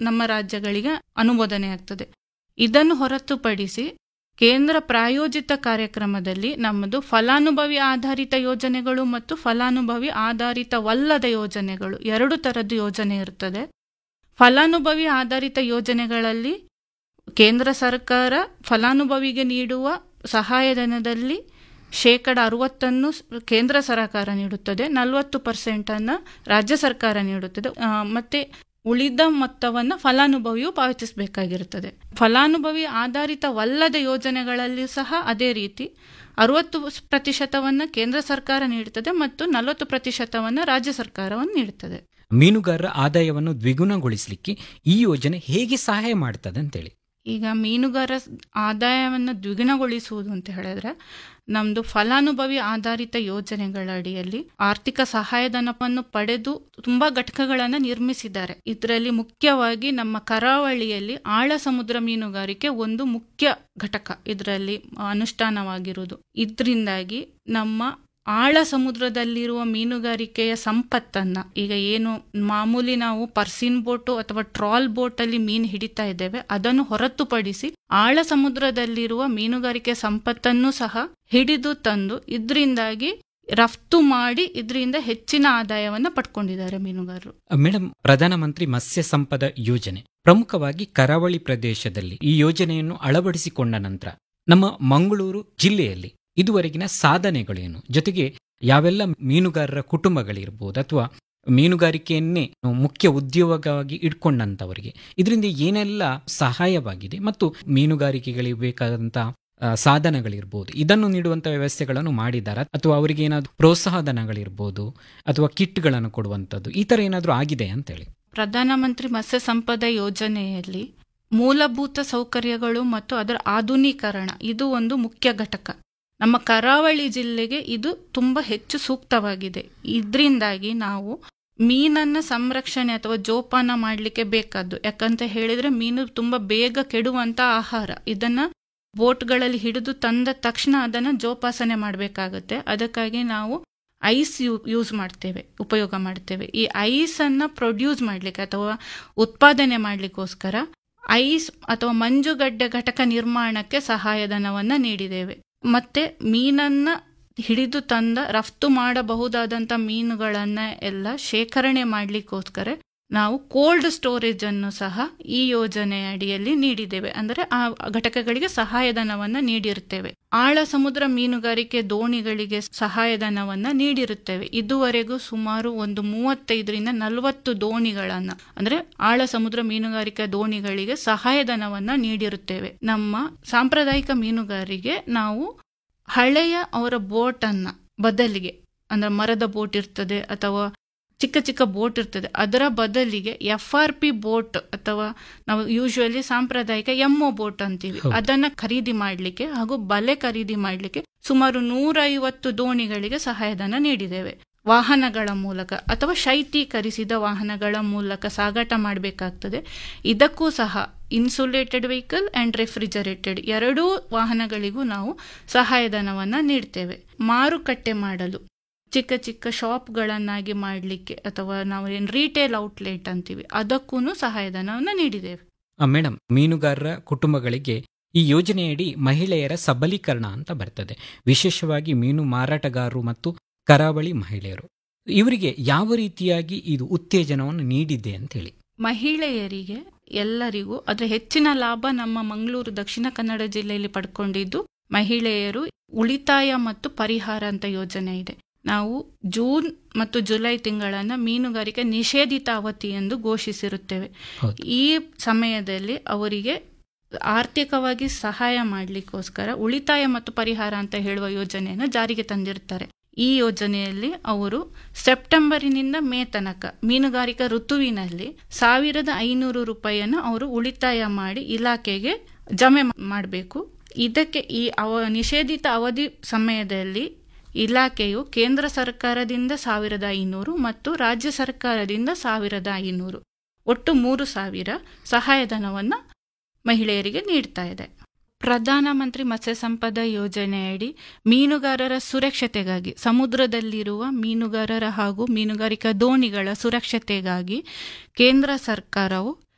ನಮ್ಮ ರಾಜ್ಯಗಳಿಗೆ ಅನುಮೋದನೆ ಆಗ್ತದೆ ಇದನ್ನು ಹೊರತುಪಡಿಸಿ ಕೇಂದ್ರ ಪ್ರಾಯೋಜಿತ ಕಾರ್ಯಕ್ರಮದಲ್ಲಿ ನಮ್ಮದು ಫಲಾನುಭವಿ ಆಧಾರಿತ ಯೋಜನೆಗಳು ಮತ್ತು ಫಲಾನುಭವಿ ಆಧಾರಿತವಲ್ಲದ ಯೋಜನೆಗಳು ಎರಡು ಥರದ ಯೋಜನೆ ಇರ್ತದೆ ಫಲಾನುಭವಿ ಆಧಾರಿತ ಯೋಜನೆಗಳಲ್ಲಿ ಕೇಂದ್ರ ಸರ್ಕಾರ ಫಲಾನುಭವಿಗೆ ನೀಡುವ ಸಹಾಯಧನದಲ್ಲಿ ಶೇಕಡ ಅರವತ್ತನ್ನು ಕೇಂದ್ರ ಸರ್ಕಾರ ನೀಡುತ್ತದೆ ನಲವತ್ತು ಪರ್ಸೆಂಟನ್ನು ರಾಜ್ಯ ಸರ್ಕಾರ ನೀಡುತ್ತದೆ ಆ, ಮತ್ತೆ ಉಳಿದ ಮೊತ್ತವನ್ನು ಫಲಾನುಭವಿಯು ಪಾವತಿಸಬೇಕಾಗಿರುತ್ತದೆ ಫಲಾನುಭವಿ ಆಧಾರಿತವಲ್ಲದ ಯೋಜನೆಗಳಲ್ಲಿ ಸಹ ಅದೇ ರೀತಿ ಅರವತ್ತು ಪ್ರತಿಶತವನ್ನು ಕೇಂದ್ರ ಸರ್ಕಾರ ನೀಡುತ್ತದೆ ಮತ್ತು ನಲವತ್ತು ಪ್ರತಿಶತವನ್ನು ರಾಜ್ಯ ಸರ್ಕಾರವನ್ನು ನೀಡುತ್ತದೆ ಮೀನುಗಾರರ ಆದಾಯವನ್ನು ದ್ವಿಗುಣಗೊಳಿಸಲಿಕ್ಕೆ ಈ ಯೋಜನೆ ಹೇಗೆ ಸಹಾಯ ಮಾಡ್ತದೆ ಅಂತೇಳಿ ಈಗ ಮೀನುಗಾರ ಆದಾಯವನ್ನು ದ್ವಿಗುಣಗೊಳಿಸುವುದು ಅಂತ ಹೇಳಿದ್ರೆ ನಮ್ದು ಫಲಾನುಭವಿ ಆಧಾರಿತ ಯೋಜನೆಗಳ ಅಡಿಯಲ್ಲಿ ಆರ್ಥಿಕ ಸಹಾಯಧನವನ್ನು ಪಡೆದು ತುಂಬಾ ಘಟಕಗಳನ್ನು ನಿರ್ಮಿಸಿದ್ದಾರೆ ಇದರಲ್ಲಿ ಮುಖ್ಯವಾಗಿ ನಮ್ಮ ಕರಾವಳಿಯಲ್ಲಿ ಆಳ ಸಮುದ್ರ ಮೀನುಗಾರಿಕೆ ಒಂದು ಮುಖ್ಯ ಘಟಕ ಇದರಲ್ಲಿ ಅನುಷ್ಠಾನವಾಗಿರುವುದು ಇದರಿಂದಾಗಿ ನಮ್ಮ ಆಳ ಸಮುದ್ರದಲ್ಲಿರುವ ಮೀನುಗಾರಿಕೆಯ ಸಂಪತ್ತನ್ನ ಈಗ ಏನು ಮಾಮೂಲಿ ನಾವು ಪರ್ಸಿನ್ ಬೋಟು ಅಥವಾ ಟ್ರಾಲ್ ಬೋಟ್ ಅಲ್ಲಿ ಮೀನು ಹಿಡಿತಾ ಇದ್ದೇವೆ ಅದನ್ನು ಹೊರತುಪಡಿಸಿ ಆಳ ಸಮುದ್ರದಲ್ಲಿರುವ ಮೀನುಗಾರಿಕೆ ಸಂಪತ್ತನ್ನು ಸಹ ಹಿಡಿದು ತಂದು ಇದರಿಂದಾಗಿ ರಫ್ತು ಮಾಡಿ ಇದರಿಂದ ಹೆಚ್ಚಿನ ಆದಾಯವನ್ನ ಪಡ್ಕೊಂಡಿದ್ದಾರೆ ಮೀನುಗಾರರು ಮೇಡಮ್ ಪ್ರಧಾನಮಂತ್ರಿ ಮತ್ಸ್ಯ ಸಂಪದ ಯೋಜನೆ ಪ್ರಮುಖವಾಗಿ ಕರಾವಳಿ ಪ್ರದೇಶದಲ್ಲಿ ಈ ಯೋಜನೆಯನ್ನು ಅಳವಡಿಸಿಕೊಂಡ ನಂತರ ನಮ್ಮ ಮಂಗಳೂರು ಜಿಲ್ಲೆಯಲ್ಲಿ ಇದುವರೆಗಿನ ಸಾಧನೆಗಳೇನು ಜೊತೆಗೆ ಯಾವೆಲ್ಲ ಮೀನುಗಾರರ ಕುಟುಂಬಗಳಿರ್ಬೋದು ಅಥವಾ ಮೀನುಗಾರಿಕೆಯನ್ನೇ ಮುಖ್ಯ ಉದ್ಯೋಗವಾಗಿ ಇಟ್ಕೊಂಡಂತವರಿಗೆ ಇದರಿಂದ ಏನೆಲ್ಲ ಸಹಾಯವಾಗಿದೆ ಮತ್ತು ಮೀನುಗಾರಿಕೆಗಳಿಗೆ ಬೇಕಾದಂತ ಆ, ಸಾಧನಗಳಿರ್ಬೋದು ಇದನ್ನು ನೀಡುವಂತ ವ್ಯವಸ್ಥೆಗಳನ್ನು ಮಾಡಿದ್ದಾರಾ ಅಥವಾ ಅವರಿಗೆ ಏನಾದ್ರು ಪ್ರೋತ್ಸಾಹಧನಗಳಿರ್ಬೋದು ಅಥವಾ ಕಿಟ್ಗಳನ್ನು ಕೊಡುವಂಥದ್ದು ಈ ತರ ಏನಾದರೂ ಆಗಿದೆ ಅಂತೇಳಿ ಪ್ರಧಾನಮಂತ್ರಿ ಮತ್ಸ್ಯ ಸಂಪದ ಯೋಜನೆಯಲ್ಲಿ ಮೂಲಭೂತ ಸೌಕರ್ಯಗಳು ಮತ್ತು ಅದರ ಆಧುನೀಕರಣ ಇದು ಒಂದು ಮುಖ್ಯ ಘಟಕ ನಮ್ಮ ಕರಾವಳಿ ಜಿಲ್ಲೆಗೆ ಇದು ತುಂಬಾ ಹೆಚ್ಚು ಸೂಕ್ತವಾಗಿದೆ ಇದರಿಂದಾಗಿ ನಾವು ಮೀನನ್ನ ಸಂರಕ್ಷಣೆ ಅಥವಾ ಜೋಪಾನ ಮಾಡಲಿಕ್ಕೆ ಬೇಕಾದ್ದು ಯಾಕಂತ ಹೇಳಿದ್ರೆ ಮೀನು ತುಂಬಾ ಬೇಗ ಕೆಡುವಂತ ಆಹಾರ ಇದನ್ನ ಬೋಟ್ಗಳಲ್ಲಿ ಹಿಡಿದು ತಂದ ತಕ್ಷಣ ಅದನ್ನ ಜೋಪಾಸನೆ ಮಾಡಬೇಕಾಗುತ್ತೆ ಅದಕ್ಕಾಗಿ ನಾವು ಐಸ್ ಯೂ ಯೂಸ್ ಮಾಡ್ತೇವೆ ಉಪಯೋಗ ಮಾಡ್ತೇವೆ ಈ ಐಸ್ ಅನ್ನ ಪ್ರೊಡ್ಯೂಸ್ ಮಾಡಲಿಕ್ಕೆ ಅಥವಾ ಉತ್ಪಾದನೆ ಮಾಡಲಿಕ್ಕೋಸ್ಕರ ಐಸ್ ಅಥವಾ ಮಂಜುಗಡ್ಡೆ ಘಟಕ ನಿರ್ಮಾಣಕ್ಕೆ ಸಹಾಯಧನವನ್ನ ನೀಡಿದ್ದೇವೆ ಮತ್ತೆ ಮೀನನ್ನ ಹಿಡಿದು ತಂದ ರಫ್ತು ಮಾಡಬಹುದಾದಂತ ಮೀನುಗಳನ್ನ ಎಲ್ಲ ಶೇಖರಣೆ ಮಾಡಲಿಕ್ಕೋಸ್ಕರ ನಾವು ಕೋಲ್ಡ್ ಸ್ಟೋರೇಜ್ ಅನ್ನು ಸಹ ಈ ಯೋಜನೆಯ ಅಡಿಯಲ್ಲಿ ನೀಡಿದ್ದೇವೆ ಅಂದರೆ ಆ ಘಟಕಗಳಿಗೆ ಸಹಾಯಧನವನ್ನ ನೀಡಿರುತ್ತೇವೆ ಆಳ ಸಮುದ್ರ ಮೀನುಗಾರಿಕೆ ದೋಣಿಗಳಿಗೆ ಸಹಾಯಧನವನ್ನ ನೀಡಿರುತ್ತೇವೆ ಇದುವರೆಗೂ ಸುಮಾರು ಒಂದು ಮೂವತ್ತೈದರಿಂದ ನಲವತ್ತು ದೋಣಿಗಳನ್ನ ಅಂದ್ರೆ ಆಳ ಸಮುದ್ರ ಮೀನುಗಾರಿಕೆ ದೋಣಿಗಳಿಗೆ ಸಹಾಯಧನವನ್ನ ನೀಡಿರುತ್ತೇವೆ ನಮ್ಮ ಸಾಂಪ್ರದಾಯಿಕ ಮೀನುಗಾರಿಗೆ ನಾವು ಹಳೆಯ ಅವರ ಬೋಟ್ ಅನ್ನ ಬದಲಿಗೆ ಅಂದ್ರೆ ಮರದ ಬೋಟ್ ಇರ್ತದೆ ಅಥವಾ ಚಿಕ್ಕ ಚಿಕ್ಕ ಬೋಟ್ ಇರ್ತದೆ ಅದರ ಬದಲಿಗೆ ಎಫ್ ಆರ್ ಪಿ ಬೋಟ್ ಅಥವಾ ನಾವು ಯೂಶುವಲಿ ಸಾಂಪ್ರದಾಯಿಕ ಎಮ್ಮೋ ಬೋಟ್ ಅಂತೀವಿ ಹೌದು. ಅದನ್ನ ಖರೀದಿ ಮಾಡಲಿಕ್ಕೆ ಹಾಗೂ ಬಲೆ ಖರೀದಿ ಮಾಡಲಿಕ್ಕೆ ಸುಮಾರು ನೂರೈವತ್ತು ದೋಣಿಗಳಿಗೆ ಸಹಾಯಧನ ನೀಡಿದ್ದೇವೆ ವಾಹನಗಳ ಮೂಲಕ ಅಥವಾ ಶೈತ್ಯೀಕರಿಸಿದ ವಾಹನಗಳ ಮೂಲಕ ಸಾಗಾಟ ಮಾಡಬೇಕಾಗ್ತದೆ ಇದಕ್ಕೂ ಸಹ ಇನ್ಸುಲೇಟೆಡ್ ವೆಹಿಕಲ್ ಅಂಡ್ ರೆಫ್ರಿಜರೇಟೆಡ್ ಎರಡೂ ವಾಹನಗಳಿಗೂ ನಾವು ಸಹಾಯಧನವನ್ನ ನೀಡ್ತೇವೆ ಮಾರುಕಟ್ಟೆ ಮಾಡಲು ಚಿಕ್ಕ ಚಿಕ್ಕ ಶಾಪ್ಗಳನ್ನಾಗಿ ಮಾಡಲಿಕ್ಕೆ ಅಥವಾ ನಾವು ಏನು ರಿಟೇಲ್ ಔಟ್ಲೆಟ್ ಅಂತೀವಿ ಅದಕ್ಕೂ ಸಹಾಯಧನವನ್ನು ನೀಡಿದ್ದೇವೆ ಆ, ಮೇಡಮ್ ಮೀನುಗಾರರ ಕುಟುಂಬಗಳಿಗೆ ಈ ಯೋಜನೆಯಡಿ ಮಹಿಳೆಯರ ಸಬಲೀಕರಣ ಅಂತ ಬರ್ತದೆ ವಿಶೇಷವಾಗಿ ಮೀನು ಮಾರಾಟಗಾರರು ಮತ್ತು ಕರಾವಳಿ ಮಹಿಳೆಯರು ಇವರಿಗೆ ಯಾವ ರೀತಿಯಾಗಿ ಇದು ಉತ್ತೇಜನವನ್ನು ನೀಡಿದೆ ಅಂತ ಹೇಳಿ ಮಹಿಳೆಯರಿಗೆ ಎಲ್ಲರಿಗೂ ಅದರ ಹೆಚ್ಚಿನ ಲಾಭ ನಮ್ಮ ಮಂಗಳೂರು ದಕ್ಷಿಣ ಕನ್ನಡ ಜಿಲ್ಲೆಯಲ್ಲಿ ಪಡ್ಕೊಂಡಿದ್ದು ಮಹಿಳೆಯರು ಉಳಿತಾಯ ಮತ್ತು ಪರಿಹಾರ ಅಂತ ಯೋಜನೆ ಇದೆ ನಾವು ಜೂನ್ ಮತ್ತು ಜುಲೈ ತಿಂಗಳನ್ನ ಮೀನುಗಾರಿಕೆ ನಿಷೇಧಿತ ಅವಧಿ ಎಂದು ಘೋಷಿಸಿರುತ್ತೇವೆ ಹೌದು. ಈ ಸಮಯದಲ್ಲಿ ಅವರಿಗೆ ಆರ್ಥಿಕವಾಗಿ ಸಹಾಯ ಮಾಡಲಿಕ್ಕೋಸ್ಕರ ಉಳಿತಾಯ ಮತ್ತು ಪರಿಹಾರ ಅಂತ ಹೇಳುವ ಯೋಜನೆಯನ್ನು ಜಾರಿಗೆ ತಂದಿರ್ತಾರೆ ಈ ಯೋಜನೆಯಲ್ಲಿ ಅವರು ಸೆಪ್ಟೆಂಬರಿನಿಂದ ಮೇ ತನಕ ಮೀನುಗಾರಿಕಾ ಋತುವಿನಲ್ಲಿ ಸಾವಿರದ ಐನೂರು ರೂಪಾಯಿಯನ್ನು ಅವರು ಉಳಿತಾಯ ಮಾಡಿ ಇಲಾಖೆಗೆ ಜಮೆ ಮಾಡಬೇಕು ಇದಕ್ಕೆ ಈ ಅವ ನಿಷೇಧಿತ ಅವಧಿ ಸಮಯದಲ್ಲಿ ಇಲಾಖೆಯು ಕೇಂದ್ರ ಸರ್ಕಾರದಿಂದ ಸಾವಿರದ ಐನೂರು ಮತ್ತು ರಾಜ್ಯ ಸರ್ಕಾರದಿಂದ ಸಾವಿರದ ಐನೂರು ಒಟ್ಟು ಮೂರು ಸಾವಿರ ಸಹಾಯಧನವನ್ನು ಮಹಿಳೆಯರಿಗೆ ನೀಡ್ತಾ ಇದೆ ಪ್ರಧಾನಮಂತ್ರಿ ಮತ್ಸ್ಯ ಸಂಪದ ಯೋಜನೆಯಡಿ ಮೀನುಗಾರರ ಸುರಕ್ಷತೆಗಾಗಿ ಸಮುದ್ರದಲ್ಲಿರುವ ಮೀನುಗಾರರ ಹಾಗೂ ಮೀನುಗಾರಿಕಾ ದೋಣಿಗಳ ಸುರಕ್ಷತೆಗಾಗಿ ಕೇಂದ್ರ ಸರ್ಕಾರವು